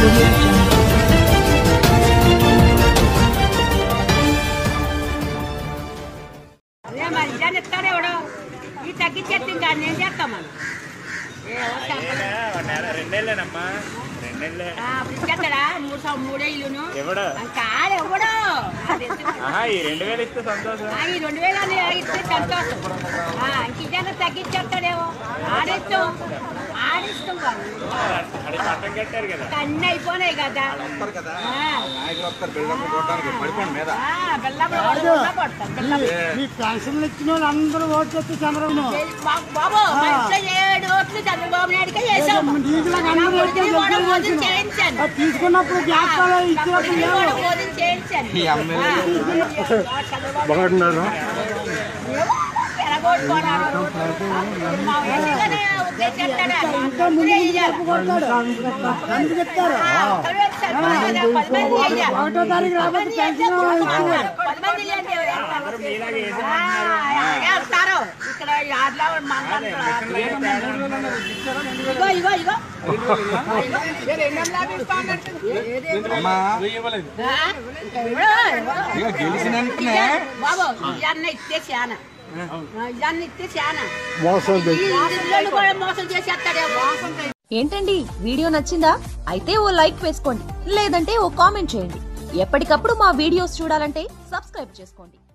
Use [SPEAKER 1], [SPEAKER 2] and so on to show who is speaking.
[SPEAKER 1] audio jungle.
[SPEAKER 2] అదే మరి ఇదాన్ని ఇస్తాడు ఎవడో ఈ తగ్గించేస్తే ఇంకా నేను చేస్తాం మనం ఏ ఓకే.
[SPEAKER 3] రెండేళ్ళేనమ్మా రెండేళ్ళే
[SPEAKER 2] ఆ, అప్పుడు ఇచ్చేస్తాడా మూడు సం- మూడేళ్ళును
[SPEAKER 3] ఎవడు
[SPEAKER 2] కాదు ఎవడో అది ఎందుకు?
[SPEAKER 3] ఆహా ఈ రెండు వేలు ఇస్తే సంతోషం
[SPEAKER 2] ఆ, ఈ రెండు వేలు అని ఇస్తే సంతోషం ఆ, ఇంక ఇదన్నా తగ్గించేస్తాడేమో ఆడిస్తాం ఆడిస్తాం కాదు
[SPEAKER 3] అది పట్టం కట్టారు కదా
[SPEAKER 2] అన్నీ అయిపోయినాయి కదా ఆ. ఆ, బెల్లప్పుడు వాడు కూడా కొడతాడు. బెల్లప్పుడు.
[SPEAKER 4] ఈ పెన్షన్లు ఇచ్చిన వాళ్ళు అందరూ ఓటు చేస్తే చంద్రబాబు
[SPEAKER 2] బా- బాబు మా ఇంట్లో ఏడు ఓట్లు చంద్రబాబు నాయుడుకే వేసాము
[SPEAKER 4] నీకులాగా
[SPEAKER 2] నా
[SPEAKER 4] అందరూ
[SPEAKER 2] కొడుకుని
[SPEAKER 4] ఓట్లు
[SPEAKER 2] కూడా
[SPEAKER 4] చేసి
[SPEAKER 2] ఓట్లు చేయించాను
[SPEAKER 4] అది తీసుకున్నప్పుడు జ్ఞాపకాలు
[SPEAKER 2] నా
[SPEAKER 4] ఇచ్చినప్పుడు
[SPEAKER 2] కొడుకుని
[SPEAKER 4] లేవు
[SPEAKER 2] కూడా ఓట్లు చేయించాను ఆ, చంద్రబాబు
[SPEAKER 4] బాగుంటున్నారు
[SPEAKER 2] ఏమో, ఎలాగోడుకోవడాలు. మా వేసిగానే ఉద్దేశిస్తాడా? అందరూ వేయాలి.
[SPEAKER 4] కొడతాడు అందుకు చెప్తారు
[SPEAKER 2] ఆ, ఒక్కరు వేస్తే సరిపోదు కదా, పది మంది వేయాలి.
[SPEAKER 4] ఒకటో తారీఖు రాకపోతే పెన్షన్ ఇచ్చేవారు.
[SPEAKER 2] పది మంది లేనిదే వేస్తారు. ఆ, వేస్తారు. ఇక్కడ యాడ్లో మంగళ ఇగో ఇగో ఇగో
[SPEAKER 5] అమ్మా
[SPEAKER 2] ఆ? ఎవడో, ఎవడో.
[SPEAKER 5] ఇక గెలిచిన వెంటనే
[SPEAKER 2] బాబు ఇవన్న ఇస్తే చాలా ఇవన్న ఇస్తే చాలా
[SPEAKER 4] మోసం
[SPEAKER 2] ఈ ఇల్లు కూడా మోసం చేసేస్తాడేమో
[SPEAKER 6] ఏంటండి వీడియో నచ్చిందా అయితే ఓ లైక్ వేసుకోండి లేదంటే ఓ కామెంట్ చేయండి ఎప్పటికప్పుడు మా వీడియోస్ చూడాలంటే సబ్స్క్రైబ్ చేసుకోండి